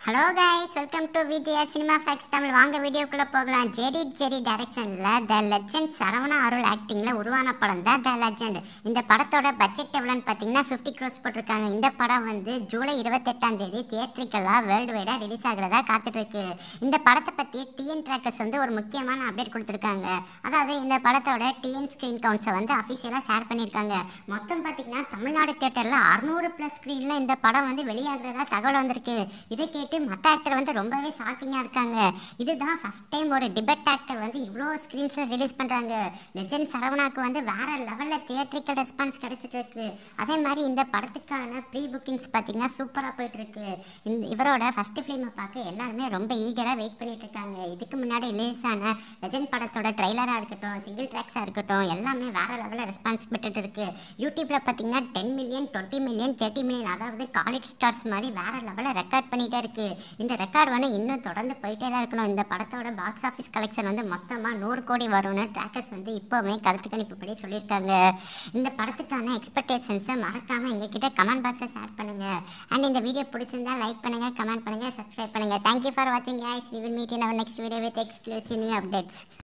hello guys welcome to Vijay cinema facts Tamil வாங்க வீடியோக்குள்ளே போகலாம் ஜெடி ஜெடி டைரக்ஷனில் த லெஜெண்ட் சரவணா அருள் ஆக்டிங்கில் உருவான படம் தான் த லெஜெண்ட் இந்த படத்தோட பட்ஜெட் எவ்வளோன்னு பார்த்தீங்கன்னா ஃபிஃப்டி க்ரோஸ் போட்டிருக்காங்க இந்த படம் வந்து ஜூலை இருபத்தெட்டாம் தேதி தியேட்ரிக்கலாக வேர்ல்டு வைடாக ரிலீஸ் ஆகிறதா காத்துட்ருக்கு இந்த படத்தை பற்றி டிஎன் ட்ராக்கர்ஸ் வந்து ஒரு முக்கியமான அப்டேட் கொடுத்துருக்காங்க அதாவது இந்த படத்தோட டிஎன் ஸ்க்ரீன் கவுண்ட்ஸை வந்து அஃபிஷியலாக ஷேர் பண்ணியிருக்காங்க மொத்தம் பார்த்தீங்கன்னா தமிழ்நாடு தேட்டரில் அறுநூறு ப்ளஸ் ஸ்க்ரீனில் இந்த படம் வந்து வெளியாகிறதா தகவல் வந்திருக்கு இதை கேட்டு மற்ற ஆக்டர் வந்து ரொம்பவே ஷாக்கிங்காக இருக்காங்க இதுதான் ஃபஸ்ட் டைம் ஒரு டிபெட் ஆக்டர் வந்து இவ்வளோ ஸ்க்ரீன்ஸில் ரிலீஸ் பண்ணுறாங்க லெஜெண்ட் சரவணாக்கு வந்து வேற லெவலில் தியேட்ரிக்கல் ரெஸ்பான்ஸ் கிடைச்சிட்டு இருக்கு அதே மாதிரி இந்த படத்துக்கான ப்ரீ புக்கிங்ஸ் பார்த்தீங்கன்னா சூப்பராக போயிட்டு இருக்கு இந்த இவரோட ஃபர்ஸ்ட் ஃபிலிமை பார்க்க எல்லாருமே ரொம்ப ஈகராக வெயிட் பண்ணிட்டு இருக்காங்க இதுக்கு முன்னாடி ரிலீஸ் ஆன லெஜெண்ட் படத்தோட ட்ரைலராக இருக்கட்டும் சிங்கிள் ட்ராக்ஸாக இருக்கட்டும் எல்லாமே வேற லெவலில் ரெஸ்பான்ஸ் பெற்றுட்டு இருக்கு யூடியூப்ல பார்த்தீங்கன்னா ten million twenty million thirty million அதாவது காலேஜ் ஸ்டார்ஸ் மாதிரி வேற லெவலில் ரெக்கார்ட் பண்ணிட்டே இருக்கு இந்த ரெக்கார்ட் வந்து இன்னும் தொடர்ந்து போயிட்டே தான் இருக்கணும் இந்த படத்தோட பாக்ஸ் ஆஃபீஸ் கலெக்ஷன் வந்து மொத்தமாக நூறு கோடி வரும்னு ட்ராக்கர்ஸ் வந்து இப்போவுமே கருத்து கணிப்புப்படி சொல்லியிருக்காங்க இந்த படத்துக்கான எக்ஸ்பெக்டேஷன்ஸை மறக்காமல் எங்ககிட்ட கமெண்ட் பாக்ஸை ஷேர் பண்ணுங்கள் அண்ட் இந்த வீடியோ பிடிச்சிருந்தா லைக் பண்ணுங்கள் கமெண்ட் பண்ணுங்கள் சப்ஸ்கிரைப் பண்ணுங்கள் தேங்க்யூ ஃபார் வாட்சிங் guys we will meet in our next video with exclusive new updates